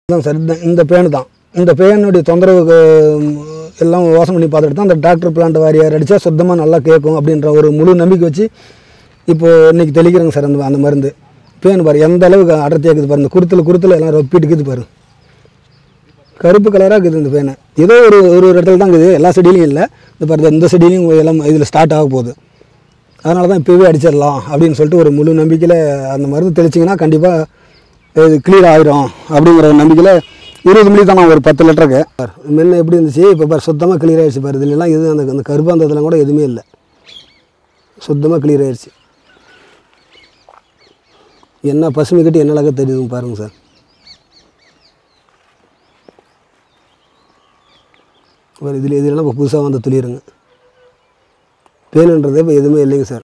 தான் சார் இந்த இந்த பேனு தான் இந்த பேனுடைய தொந்தரவுக்கு ம், எல்லாம் யோசனை பண்ணி பார்த்துட்டு தான் அந்த டாக்டர் பிளான்ட் வாரியார் அடித்தா சுத்தமாக நல்லா கேட்கும் அப்படின்ற ஒரு முழு நம்பிக்கை வச்சு இப்போது இன்றைக்கி தெளிக்கிறேங்க சார் அந்த அந்த மருந்து பேன் பாரு எந்த அளவுக்கு அடர்த்தியாக இருக்குது பாரு இந்த குருத்தில் குருத்தில் எல்லாம் ரொப்பிட்டு இருக்குது பாரு கருப்பு கலராக இருக்குது இந்த பேனை ஏதோ ஒரு ஒரு ஒரு இடத்துல தான் இருக்குது எல்லா செடியிலையும் இல்லை இந்த பாரு இந்த செடியிலையும் எல்லாம் இதில் ஸ்டார்ட் ஆக போகுது அதனால தான் இப்போவே அடிச்சிடலாம் அப்படின்னு சொல்லிட்டு ஒரு முழு நம்பிக்கையில் அந்த மருந்து தெளிச்சிங்கன்னா கண்டிப்பாக இது கிளியர் ஆயிரும் அப்படிங்கிற ஒரு நம்பிக்கையில் இருபது மில்லி தான் நான் ஒரு பத்து லிட்டருக்கு முன்ன எப்படி இருந்துச்சு இப்போ பாரு சுத்தமாக கிளியர் ஆயிடுச்சு பாரு இதுலலாம் எதுவும் அந்த அந்த கருப்பாந்தத்தில் கூட எதுவுமே இல்லை சுத்தமாக கிளியர் ஆயிடுச்சு என்ன பசுமை கட்டி என்ன அழகாக தெரியுதுங்க பாருங்க சார் பாரு இதில் இதெல்லாம் இப்போ புதுசாக வந்த துளிருங்க பேனுன்றது இப்போ எதுவுமே இல்லைங்க சார்